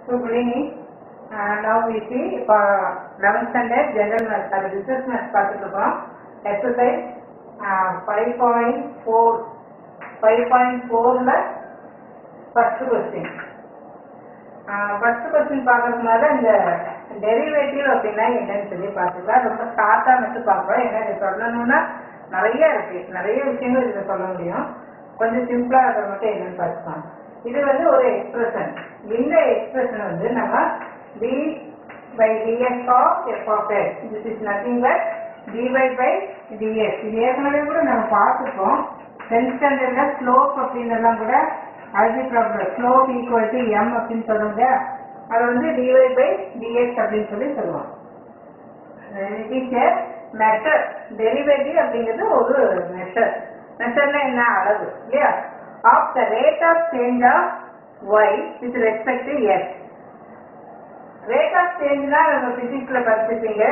So good evening. Uh, now we see இப்போ 11th standard general maths அது business maths பார்த்துட்டு இருக்கோம் exercise five point four five point ஃபோரில் first question first question பார்க்கறதுக்கு முன்னாடி இந்த டெரிவேட்டிவ் அப்படின்னா என்னன்னு சொல்லி பார்த்துக்கலாம் ரொம்ப ஷார்ட்டாக மட்டும் பார்க்குறோம் ஏன்னா இது சொல்லணும்னா நிறைய இருக்கு நிறைய விஷயங்கள் இதில் சொல்ல முடியும் கொஞ்சம் சிம்பிளாக இருக்கிற மட்டும் என்னன்னு பார்த்துக்கலாம் இது வந்து ஒரு எக்ஸ்பிரஷன் இந்த எக்ஸ்பிரஷன் வந்து நம்ம d by dx of f of x this is nothing but dy by dx இது ஏற்கனவே கூட நம்ம பார்த்துருக்கோம் டென்த் ஸ்டாண்டர்ட்ல ஸ்லோப் அப்படின்னு எல்லாம் கூட அல்ஜிப்ராப்ல ஸ்லோப் ஈக்குவல் டு எம் அப்படின்னு சொல்லுவாங்க அது வந்து டிவை பை டிஎக்ஸ் அப்படின்னு சொல்லி சொல்லுவோம் it is a method derivative அப்படிங்கிறது ஒரு மெத்தட் மெத்தட்னா என்ன அளவு இல்லையா of the rate of change of y with respect to x rate of சேஞ்ச்னா நம்ம பிசிக்ஸ்ல படிச்சிருப்பீங்க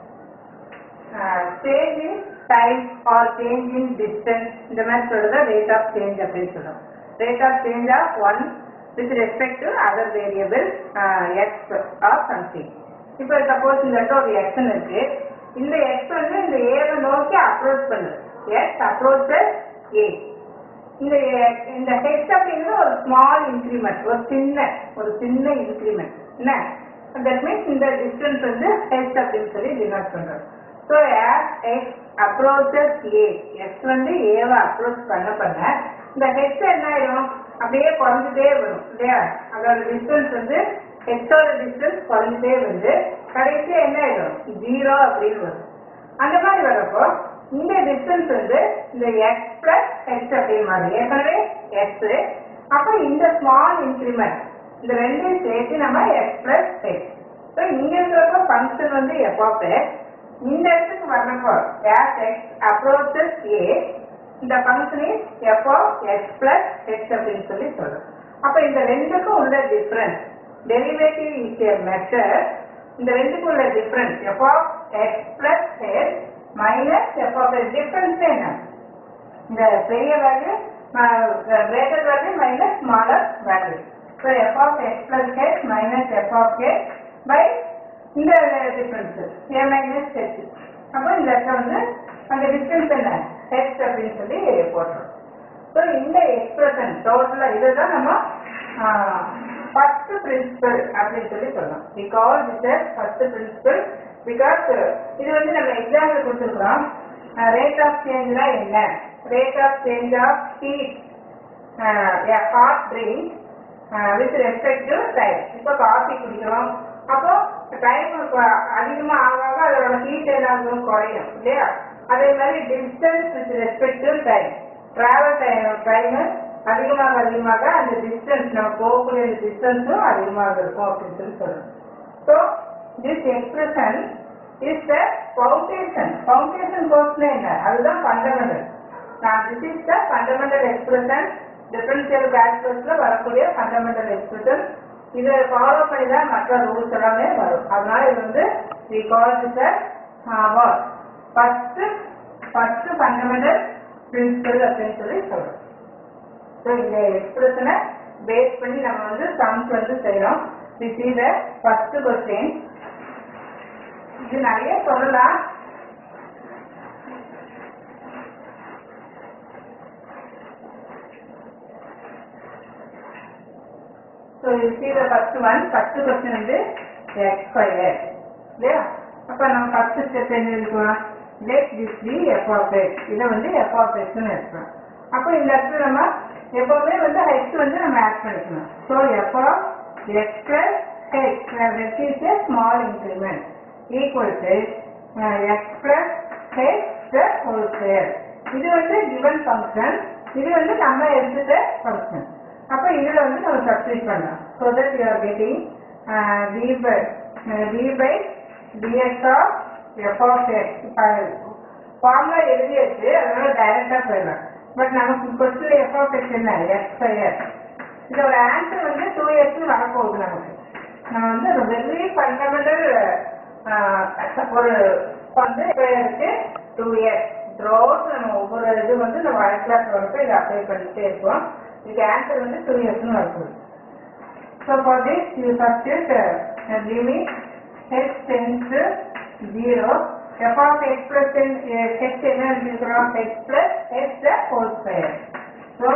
change in time or change in distance இந்த மாதிரி சொல்றத ரேட் ஆஃப் சேஞ்ச் அப்படின்னு சொல்றோம் rate of change of one with respect to other variable x or something இப்போ சப்போஸ் இந்த இடத்துல ஒரு எக்ஸ்ன்னு இருக்கு இந்த எக்ஸ் வந்து இந்த ஏவை நோக்கி அப்ரோச் பண்ணுது எக்ஸ் அப்ரோச் ஏ இந்த இந்த ஹெச் அப்படிங்கிறது ஒரு ஸ்மால் இன்க்ரிமெண்ட் ஒரு சின்ன ஒரு சின்ன இன்க்ரிமெண்ட் என்ன தட் மீன்ஸ் இந்த டிஸ்டன்ஸ் வந்து ஹெச் அப்படின்னு சொல்லி டினோட் பண்றோம் so as x approaches a x வந்து ஏவை அப்ரோச் பண்ண பண்ண இந்த ஹெச் என்ன ஆயிடும் அப்படியே குறைஞ்சிட்டே வரும் இல்லையா அதோட டிஸ்டன்ஸ் வந்து ஹெச்சோட டிஸ்டன்ஸ் குறைஞ்சிட்டே வந்து கடைசியா என்ன ஆயிடும் ஜீரோ அப்படின்னு வரும் அந்த மாதிரி வரப்போ இந்த டிஸ்டன்ஸ் வந்து இந்த எக்ஸ் பிளஸ் ஹெச் அப்படின்னு மாதிரி ஏற்கனவே எக்ஸ் அப்போ இந்த ஸ்மால் இன்க்ரிமெண்ட் இந்த ரெண்டையும் சேர்த்து நம்ம எக்ஸ் பிளஸ் ஹெச் ஸோ இங்க இருக்கிறப்போ ஃபங்க்ஷன் வந்து எஃப் ஆஃப் எக்ஸ் இந்த இடத்துக்கு வர்றப்போ கேஸ் எக்ஸ் அப்ரோச்சஸ் ஏ இந்த function is f of x plus h அப்படின்னு சொல்லி சொல்றோம் அப்போ இந்த ரெண்டுக்கும் உள்ள difference derivative is a method இந்த ரெண்டுக்கும் உள்ள difference f of x plus h minus f of x difference என்ன இந்த பெரிய value greater value minus smaller value so f of x plus h minus f of x by இந்த difference a minus h அப்போ இந்த இடத்துல வந்து அந்த distance என்ன ஹெச் அப்படின்னு சொல்லி போட்டுரும் ஸோ இந்த எக்ஸ்பிரஷன் டோட்டலாக இதை தான் நம்ம ஃபர்ஸ்ட் பிரின்சிபல் அப்படின்னு சொல்லி சொல்லலாம் because it first principle because இது வந்து நம்ம எக்ஸாம்பிள் கொடுத்துருக்குறோம் ரேட் ஆஃப் சேஞ்ச்னா என்ன rate of change of heat hot drink with respect to time இப்போ காஃபி குடிக்கிறோம் அப்போ டைம் அதிகமாக ஆக ஆக அதோட ஹீட் எல்லாம் குறையும் இல்லையா அதே மாதிரி distance with respect to time travel time time அதிகமாக அதிகமாக அந்த டிஸ்டன்ஸ் நம்ம போகக்கூடிய அந்த டிஸ்டன்ஸும் அதிகமாக இருக்கும் அப்படின்னு சொல்லி சொல்லணும் so this expression is the foundation foundation கோர்ஸ்ல என்ன அதுதான் ஃபண்டமெண்டல் நான் this is the fundamental expression differential கால்குலஸ்ல வரக்கூடிய ஃபண்டமெண்டல் எக்ஸ்பிரஷன் இதை ஃபாலோ பண்ணி தான் மற்ற ரூல்ஸ் எல்லாமே வரும் அதனால இது வந்து we call this what first first fundamental principle அப்படின்னு சொல்லி சொல்றோம் ஸோ இந்த எக்ஸ்பிரஷனை பேஸ் பண்ணி நம்ம வந்து சம்ஸ் வந்து செய்யறோம் this is the first question இது நிறைய சொல்லலாம் ஸோ இது see the first one first question வந்து x square இல்லையா அப்ப நம்ம ஃபர்ஸ்ட் ஸ்டெப் என்ன எழுதுவோம் let this be f of x இதை வந்து எஃப் ஆஃப் எக்ஸ்னு எடுக்கிறோம் அப்போ இந்த இடத்துல நம்ம எப்பவுமே வந்து ஹெச் வந்து நம்ம ஆட் பண்ணிக்கணும் so f of x plus h h is a small increment equal to x plus h plus whole square இது வந்து கிவன் ஃபங்க்ஷன் இது வந்து நம்ம எடுத்துட்ட ஃபங்க்ஷன் அப்போ இதில் வந்து நம்ம சப்ஸ்டிட் பண்ணலாம் so that you are getting d by d by dx of f of x formula எழுதியாச்சு அதனால டைரக்டாக போயிடலாம் பட் நமக்கு கொஸ்டின் எஃப் ஆஃப் எக்ஸ் என்ன எக்ஸ் ஸ்கொயர் இதோட ஆன்சர் வந்து டூ இயர்ஸ்னு வரப்போகுது நமக்கு நம்ம வந்து வெரி ஃபண்டமெண்டல் ஒரு வந்து இருக்கு டூ இயர்ஸ் த்ரோட் நம்ம ஒவ்வொரு இது வந்து நம்ம வழக்கில் வரப்போ இதை அப்ளை பண்ணிட்டே இருப்போம் இதுக்கு ஆன்சர் வந்து டூ இயர்ஸ்னு வரப்போகுது so for this you substitute uh, limit h tends to 0 f of x plus 10 uh, h என்ன எழுதிருக்கிறோம் h plus h the whole square so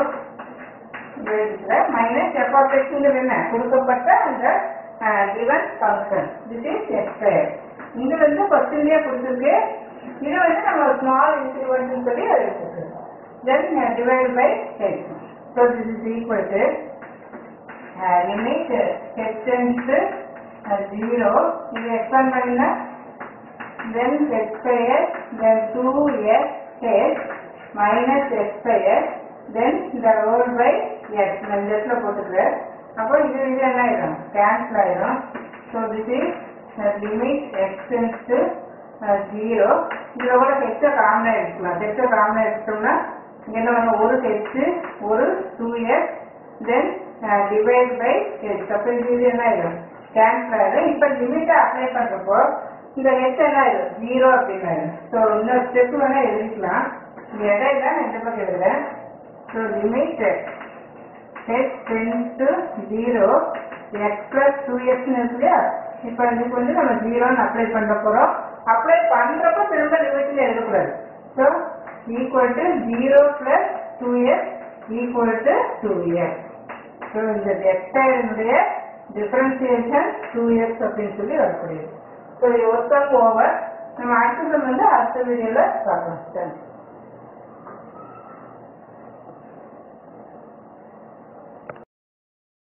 minus f of எக்ஸ்ங்கிறது என்ன கொடுக்கப்பட்ட அந்த given function this is x square இங்க வந்து கொஸ்டின்லயே கொடுத்துருக்கு இது வந்து நம்ம ஸ்மால் இன்க்ரிமெண்ட் சொல்லி அதை எடுத்துக்கிறோம் then divide by h so this is equal to limit h tends zero இது எக்ஸ்பேண்ட் பண்ணினா then x square then 2x h minus x square then the whole by x நான் இந்த இடத்துல போட்டுக்கிறேன் அப்போ இது இது என்ன ஆயிடும் கேன்சல் ஆயிடும் so this is limit x tends to zero இதில் கூட ஹெச்சை காமனாக எடுக்கலாம் ஹெச்சை காமனாக எடுத்தோம்னா இங்க என்ன வரும் ஒரு ஹெச் ஒரு two x then divide by h அப்போ இது இது என்ன ஆயிடும் கேன்சல் ஆயிடும் இப்போ லிமிட்டை அப்ளை பண்ணுறப்போ இந்த ஹெச் என்ன ஆயிடும் ஜீரோ அப்படின்னு ஸோ இன்னொரு ஸ்டெப் வேணா எழுதிக்கலாம் இந்த இடையில நான் இந்த பக்கம் எழுதுறேன் so limit h tends to zero x plus two எக்ஸ்னு இருக்கு இல்லையா இப்போ இதுக்கு வந்து நம்ம ஜீரோன்னு அப்ளை பண்ண போகிறோம் அப்ளை பண்ணுறப்ப திரும்ப லிமிட்ல எழுதக்கூடாது so equal to zero plus two x equal to two x so இந்த வெக்டரினுடைய டிஃபரன்சியேஷன் டூ எக்ஸ் அப்படின்னு சொல்லி வரக்கூடியது ஸோ இது ஒர்க் ஓவர் நம்ம அடுத்தது வந்து அடுத்த வீடியோவில் பார்க்கலாம் தேங்க்ஸ்